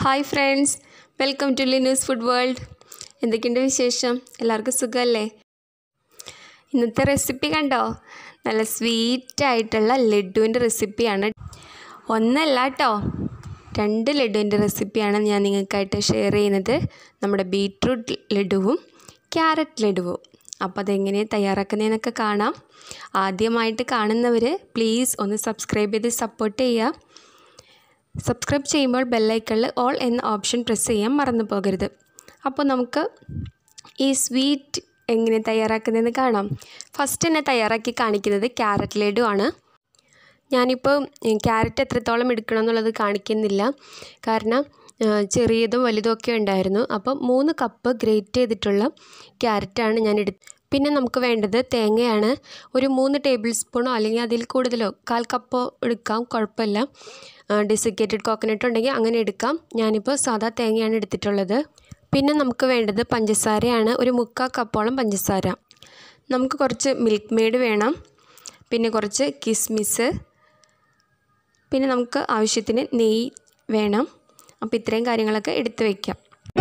hi friends welcome to Linu's food world എന്തൊക്കെയുണ്ട് വിശേഷം എല്ലാവർക്കും സുഖമല്ലേ ഇന്നത്തെ റെസിപ്പി കണ്ടോ നല്ല സ്വീറ്റായിട്ടുള്ള ലഡുവിൻ്റെ റെസിപ്പിയാണ് ഒന്നല്ല കേട്ടോ രണ്ട് ലഡുവിൻ്റെ റെസിപ്പിയാണ് ഞാൻ നിങ്ങൾക്കായിട്ട് ഷെയർ ചെയ്യുന്നത് നമ്മുടെ ബീട്രൂട്ട് ലഡുവും ക്യാരറ്റ് ലഡുവും അപ്പോൾ അതെങ്ങനെ തയ്യാറാക്കുന്നതെന്നൊക്കെ കാണാം ആദ്യമായിട്ട് കാണുന്നവർ പ്ലീസ് ഒന്ന് സബ്സ്ക്രൈബ് ചെയ്ത് സപ്പോർട്ട് ചെയ്യുക സബ്സ്ക്രൈബ് ചെയ്യുമ്പോൾ ബെല്ലൈക്കണിൽ ഓൾ എന്ന ഓപ്ഷൻ പ്രസ് ചെയ്യാൻ മറന്നു പോകരുത് അപ്പോൾ നമുക്ക് ഈ സ്വീറ്റ് എങ്ങനെ തയ്യാറാക്കുന്നതെന്ന് കാണാം ഫസ്റ്റ് തന്നെ തയ്യാറാക്കി കാണിക്കുന്നത് ക്യാരറ്റ് ലഡു ആണ് ഞാനിപ്പോൾ ക്യാരറ്റ് എത്രത്തോളം എടുക്കണം എന്നുള്ളത് കാണിക്കുന്നില്ല കാരണം ചെറിയതും വലുതും ഒക്കെ ഉണ്ടായിരുന്നു അപ്പം മൂന്ന് കപ്പ് ഗ്രേറ്റ് ചെയ്തിട്ടുള്ള ക്യാരറ്റാണ് ഞാൻ എടുത്ത് പിന്നെ നമുക്ക് വേണ്ടത് തേങ്ങയാണ് ഒരു മൂന്ന് ടേബിൾ സ്പൂണോ അല്ലെങ്കിൽ അതിൽ കൂടുതലോ കാൽ കപ്പോ എടുക്കാം കുഴപ്പമില്ല ഡെസിക്കേറ്റഡ് കോക്കനട്ട് ഉണ്ടെങ്കിൽ അങ്ങനെ എടുക്കാം ഞാനിപ്പോൾ സാധാ തേങ്ങയാണ് എടുത്തിട്ടുള്ളത് പിന്നെ നമുക്ക് വേണ്ടത് പഞ്ചസാരയാണ് ഒരു മുക്കാൽ കപ്പോളം പഞ്ചസാര നമുക്ക് കുറച്ച് മിൽക്ക് മെയ്ഡ് വേണം പിന്നെ കുറച്ച് കിസ്മിസ് പിന്നെ നമുക്ക് ആവശ്യത്തിന് നെയ്യ് വേണം അപ്പോൾ ഇത്രയും കാര്യങ്ങളൊക്കെ എടുത്ത് വയ്ക്കാം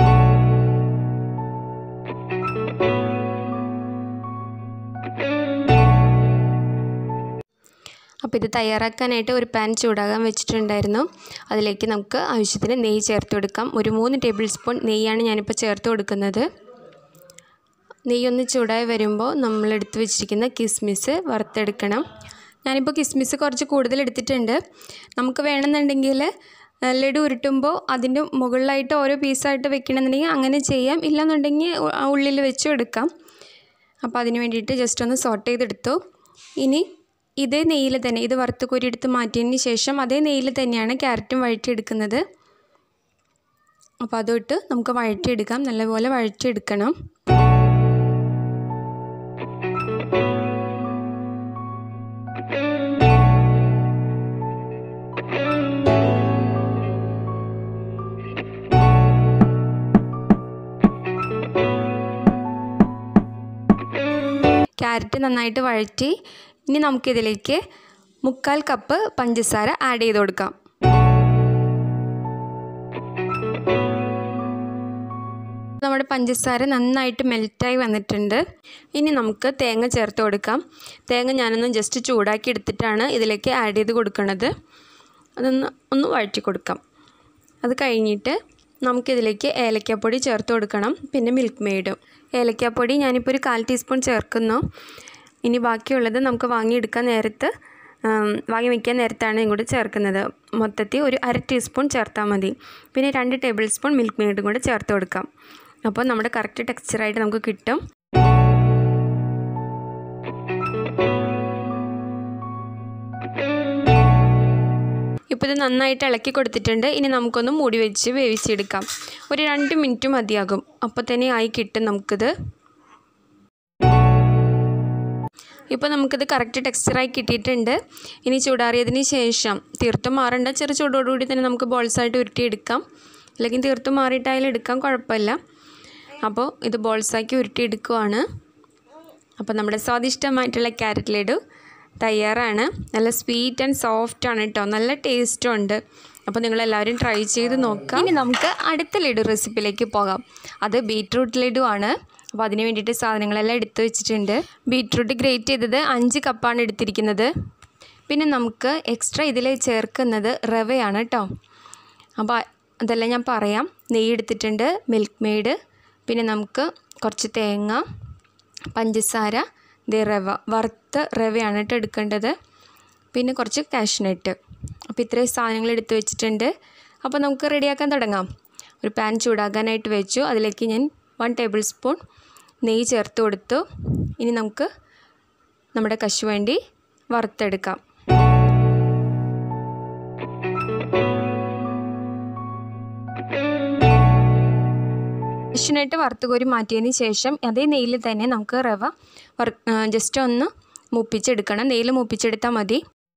അപ്പോൾ ഇത് തയ്യാറാക്കാനായിട്ട് ഒരു പാൻ ചൂടാകാൻ വെച്ചിട്ടുണ്ടായിരുന്നു അതിലേക്ക് നമുക്ക് ആവശ്യത്തിന് നെയ്യ് ചേർത്ത് കൊടുക്കാം ഒരു മൂന്ന് ടേബിൾ സ്പൂൺ നെയ്യാണ് ഞാനിപ്പോൾ ചേർത്ത് കൊടുക്കുന്നത് നെയ്യൊന്ന് ചൂടായി വരുമ്പോൾ നമ്മൾ എടുത്ത് വെച്ചിരിക്കുന്ന കിസ്മിസ് വറുത്തെടുക്കണം ഞാനിപ്പോൾ കിസ്മിസ് കുറച്ച് കൂടുതൽ എടുത്തിട്ടുണ്ട് നമുക്ക് വേണമെന്നുണ്ടെങ്കിൽ ലഡു ഉരുട്ടുമ്പോൾ അതിൻ്റെ മുകളിലായിട്ട് ഓരോ പീസായിട്ട് വെക്കണമെന്നുണ്ടെങ്കിൽ അങ്ങനെ ചെയ്യാം ഇല്ലെന്നുണ്ടെങ്കിൽ ഉള്ളിൽ വെച്ചും എടുക്കാം അപ്പോൾ അതിന് വേണ്ടിയിട്ട് ജസ്റ്റ് ഒന്ന് സോട്ട് ചെയ്തെടുത്തു ഇനി ഇതേ നെയ്യിൽ തന്നെ ഇത് വറുത്ത് കോരി എടുത്ത് മാറ്റിയതിന് ശേഷം അതേ നെയ്യിൽ തന്നെയാണ് ക്യാരറ്റും വഴറ്റിയെടുക്കുന്നത് അപ്പോൾ അതൊട്ട് നമുക്ക് വഴറ്റിയെടുക്കാം നല്ലപോലെ വഴറ്റിയെടുക്കണം ക്യാരറ്റ് നന്നായിട്ട് വഴറ്റി ഇനി നമുക്കിതിലേക്ക് മുക്കാൽ കപ്പ് പഞ്ചസാര ആഡ് ചെയ്ത് കൊടുക്കാം നമ്മുടെ പഞ്ചസാര നന്നായിട്ട് മെൽറ്റായി വന്നിട്ടുണ്ട് ഇനി നമുക്ക് തേങ്ങ ചേർത്ത് കൊടുക്കാം തേങ്ങ ഞാനൊന്ന് ജസ്റ്റ് ചൂടാക്കി എടുത്തിട്ടാണ് ഇതിലേക്ക് ആഡ് ചെയ്ത് കൊടുക്കുന്നത് അതൊന്ന് ഒന്ന് വഴറ്റി കൊടുക്കാം അത് കഴിഞ്ഞിട്ട് നമുക്കിതിലേക്ക് ഏലക്കാപ്പൊടി ചേർത്ത് കൊടുക്കണം പിന്നെ മിൽക്ക് മെയ്ഡും ഏലക്കാപ്പൊടി ഞാനിപ്പോൾ ഒരു കാൽ ടീസ്പൂൺ ചേർക്കുന്നു ഇനി ബാക്കിയുള്ളത് നമുക്ക് വാങ്ങിയെടുക്കാൻ നേരത്ത് വാങ്ങി വയ്ക്കാൻ നേരത്താണ് ഇങ്ങോട്ട് ചേർക്കുന്നത് മൊത്തത്തിൽ ഒരു അര ടീസ്പൂൺ ചേർത്താൽ മതി പിന്നെ രണ്ട് ടേബിൾ സ്പൂൺ മിൽക്ക് മെയ്ഡും കൂടെ ചേർത്ത് കൊടുക്കാം അപ്പോൾ നമ്മുടെ കറക്റ്റ് ടെക്സ്ചറായിട്ട് നമുക്ക് കിട്ടും ഇപ്പോൾ ഇത് നന്നായിട്ട് ഇളക്കി കൊടുത്തിട്ടുണ്ട് ഇനി നമുക്കൊന്ന് മൂടി വെച്ച് വേവിച്ചെടുക്കാം ഒരു രണ്ട് മിനിറ്റ് മതിയാകും അപ്പോൾ തന്നെ ആയി കിട്ടും നമുക്കിത് ഇപ്പോൾ നമുക്കിത് കറക്റ്റ് ടെക്സ്ചറായി കിട്ടിയിട്ടുണ്ട് ഇനി ചൂടാറിയതിന് ശേഷം തീർത്തും മാറേണ്ട ചെറു ചൂടോടുകൂടി തന്നെ നമുക്ക് ബോൾസായിട്ട് ഉരുട്ടിയെടുക്കാം അല്ലെങ്കിൽ തീർത്തും മാറിയിട്ടായാലും എടുക്കാം കുഴപ്പമില്ല അപ്പോൾ ഇത് ബോൾസാക്കി ഉരുട്ടിയെടുക്കുവാണ് അപ്പോൾ നമ്മുടെ സ്വാദിഷ്ടമായിട്ടുള്ള ക്യാരറ്റ് ലഡു തയ്യാറാണ് നല്ല സ്വീറ്റ് ആൻഡ് സോഫ്റ്റ് ആണ് കേട്ടോ നല്ല ടേസ്റ്റും ഉണ്ട് അപ്പോൾ നിങ്ങളെല്ലാവരും ട്രൈ ചെയ്ത് നോക്കാം ഇനി നമുക്ക് അടുത്ത ലഡു റെസിപ്പിയിലേക്ക് പോകാം അത് ബീട്രൂട്ട് ലഡു ആണ് അപ്പോൾ അതിന് വേണ്ടിയിട്ട് സാധനങ്ങളെല്ലാം എടുത്തു വെച്ചിട്ടുണ്ട് ബീട്രൂട്ട് ഗ്രേറ്റ് ചെയ്തത് അഞ്ച് കപ്പാണ് എടുത്തിരിക്കുന്നത് പിന്നെ നമുക്ക് എക്സ്ട്രാ ഇതിൽ ചേർക്കുന്നത് റവയാണ് കേട്ടോ അപ്പോൾ അതെല്ലാം ഞാൻ പറയാം നെയ്യ് എടുത്തിട്ടുണ്ട് മിൽക്ക് മെയ്ഡ് പിന്നെ നമുക്ക് കുറച്ച് തേങ്ങ പഞ്ചസാര ദേ റവ വറുത്ത റവയാണ് കേട്ടോ എടുക്കേണ്ടത് പിന്നെ കുറച്ച് കാഷ്നട്ട് അപ്പോൾ ഇത്രയും സാധനങ്ങൾ എടുത്ത് വെച്ചിട്ടുണ്ട് അപ്പോൾ നമുക്ക് റെഡിയാക്കാൻ തുടങ്ങാം ഒരു പാൻ ചൂടാക്കാനായിട്ട് വെച്ചു അതിലേക്ക് ഞാൻ വൺ ടേബിൾ സ്പൂൺ നെയ്യ് ചേർത്ത് കൊടുത്തു ഇനി നമുക്ക് നമ്മുടെ കശുവണ്ടി വറുത്തെടുക്കാം കശുനായിട്ട് വറുത്ത് കോരി മാറ്റിയതിന് ശേഷം അതേ നെയ്യിൽ തന്നെ നമുക്ക് റവ വറ ജസ്റ്റ് ഒന്ന് മൂപ്പിച്ചെടുക്കണം നെയ്യിൽ മൂപ്പിച്ചെടുത്താൽ മതി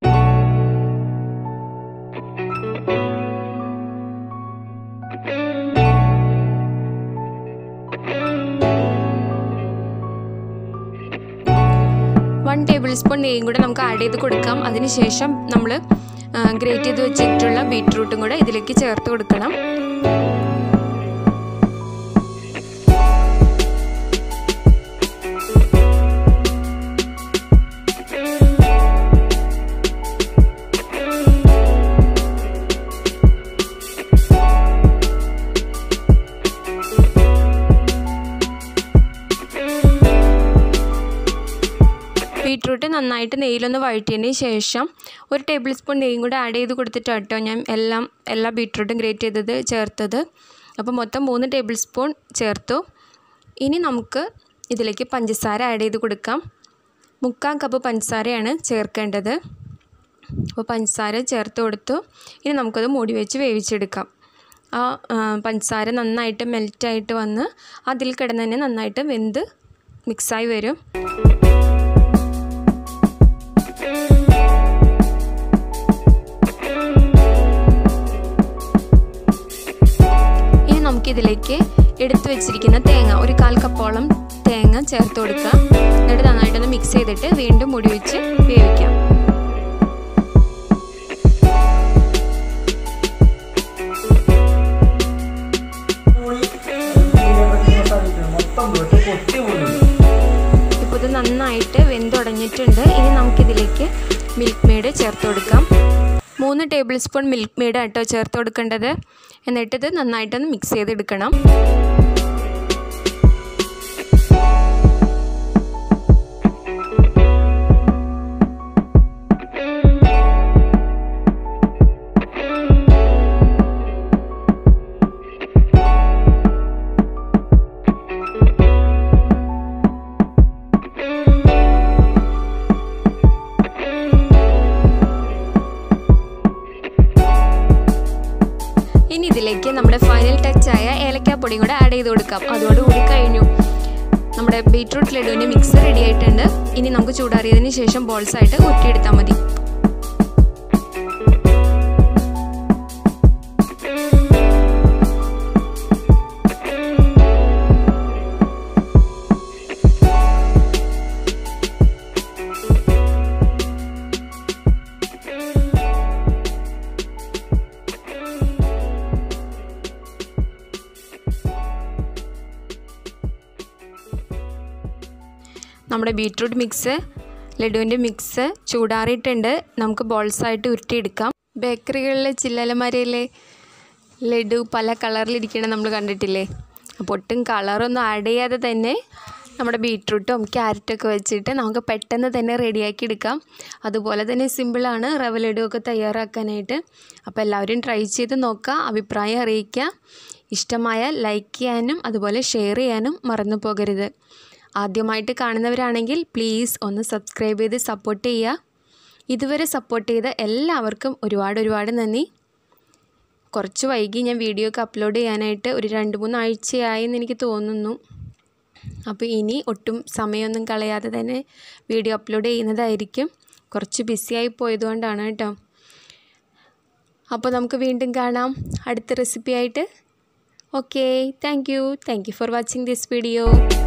വൺ ടേബിൾ സ്പൂൺ നെയ്യും കൂടെ നമുക്ക് ആഡ് ചെയ്ത് കൊടുക്കാം അതിനുശേഷം നമ്മൾ ഗ്രേറ്റ് ചെയ്ത് വെച്ചിട്ടുള്ള ബീട്രൂട്ടും കൂടെ ഇതിലേക്ക് ചേർത്ത് കൊടുക്കണം ബീട്രൂട്ട് നന്നായിട്ട് നെയ്യിലൊന്ന് വഴറ്റിയതിന് ശേഷം ഒരു ടേബിൾ സ്പൂൺ നെയ്യും കൂടെ ആഡ് ചെയ്ത് കൊടുത്തിട്ട് കേട്ടോ ഞാൻ എല്ലാം എല്ലാ ബീട്രൂട്ടും ഗ്രേറ്റ് ചെയ്തത് ചേർത്തത് അപ്പോൾ മൊത്തം മൂന്ന് ടേബിൾ സ്പൂൺ ചേർത്തു ഇനി നമുക്ക് ഇതിലേക്ക് പഞ്ചസാര ആഡ് ചെയ്ത് കൊടുക്കാം മുക്കാൽ കപ്പ് പഞ്ചസാരയാണ് ചേർക്കേണ്ടത് അപ്പോൾ പഞ്ചസാര ചേർത്ത് കൊടുത്തു ഇനി നമുക്കത് മൂടി വെച്ച് വേവിച്ചെടുക്കാം ആ പഞ്ചസാര നന്നായിട്ട് മെൽറ്റായിട്ട് വന്ന് അതിൽ കിടന്ന് തന്നെ നന്നായിട്ട് വെന്ത് മിക്സായി വരും ഇനി നമുക്കിതിലേക്ക് എടുത്തു വെച്ചിരിക്കുന്ന തേങ്ങ ഒരു കാൽ കപ്പോളം തേങ്ങ ചേർത്ത് കൊടുക്കാം എന്നിട്ട് നന്നായിട്ടൊന്ന് മിക്സ് ചെയ്തിട്ട് വീണ്ടും മുടി വെച്ച് വേവിക്കാം ഇപ്പോൾ ഇത് നന്നായിട്ട് വെന്തുടഞ്ഞിട്ടുണ്ട് ഇനി നമുക്കിതിലേക്ക് മിൽക്ക് മെയ്ഡ് ചേർത്ത് കൊടുക്കാം മൂന്ന് ടേബിൾ സ്പൂൺ മിൽക്ക് മെയ്ഡ് ആട്ടോ ചേർത്ത് കൊടുക്കേണ്ടത് എന്നിട്ടിത് നന്നായിട്ടൊന്ന് മിക്സ് ചെയ്തെടുക്കണം ഇനി ഇതിലേക്ക് നമ്മുടെ ഫൈനൽ ടച്ചായ ഏലക്കാപ്പൊടിയും കൂടെ ആഡ് ചെയ്ത് കൊടുക്കാം അതോടുകൂടി കഴിഞ്ഞു നമ്മുടെ ബീട്രൂട്ട് ലഡുവിൻ്റെ മിക്സ് റെഡി ആയിട്ടുണ്ട് ഇനി നമുക്ക് ചൂടാറിയതിന് ശേഷം ബോൾസ് ആയിട്ട് ഉരുട്ടിയെടുത്താൽ മതി നമ്മുടെ ബീട്രൂട്ട് മിക്സ് ലഡുവിൻ്റെ മിക്സ് ചൂടാറിയിട്ടുണ്ട് നമുക്ക് ബോൾസായിട്ട് ഉരുട്ടിയെടുക്കാം ബേക്കറികളിലെ ചില്ലലമരയിലെ ലഡു പല കളറിലിരിക്കണം നമ്മൾ കണ്ടിട്ടില്ലേ അപ്പോൾ ഒട്ടും കളറൊന്നും ആഡ് ചെയ്യാതെ തന്നെ നമ്മുടെ ബീട്രൂട്ടും ക്യാരറ്റൊക്കെ വെച്ചിട്ട് നമുക്ക് പെട്ടെന്ന് തന്നെ റെഡിയാക്കി എടുക്കാം അതുപോലെ തന്നെ സിമ്പിളാണ് റവ ലഡു ഒക്കെ തയ്യാറാക്കാനായിട്ട് അപ്പോൾ എല്ലാവരും ട്രൈ ചെയ്ത് നോക്കുക അഭിപ്രായം അറിയിക്കുക ഇഷ്ടമായ ലൈക്ക് ചെയ്യാനും അതുപോലെ ഷെയർ ചെയ്യാനും മറന്നു പോകരുത് ആദ്യമായിട്ട് കാണുന്നവരാണെങ്കിൽ പ്ലീസ് ഒന്ന് സബ്സ്ക്രൈബ് ചെയ്ത് സപ്പോർട്ട് ചെയ്യുക ഇതുവരെ സപ്പോർട്ട് ചെയ്ത എല്ലാവർക്കും ഒരുപാട് ഒരുപാട് നന്ദി കുറച്ച് വൈകി ഞാൻ വീഡിയോ ഒക്കെ അപ്ലോഡ് ചെയ്യാനായിട്ട് ഒരു രണ്ട് മൂന്ന് ആഴ്ചയായി എന്ന് എനിക്ക് തോന്നുന്നു അപ്പോൾ ഇനി ഒട്ടും സമയമൊന്നും കളയാതെ തന്നെ വീഡിയോ അപ്ലോഡ് ചെയ്യുന്നതായിരിക്കും കുറച്ച് ബിസിയായി പോയതുകൊണ്ടാണ് കേട്ടോ അപ്പോൾ നമുക്ക് വീണ്ടും കാണാം അടുത്ത റെസിപ്പി ആയിട്ട് okay thank you thank you for watching this video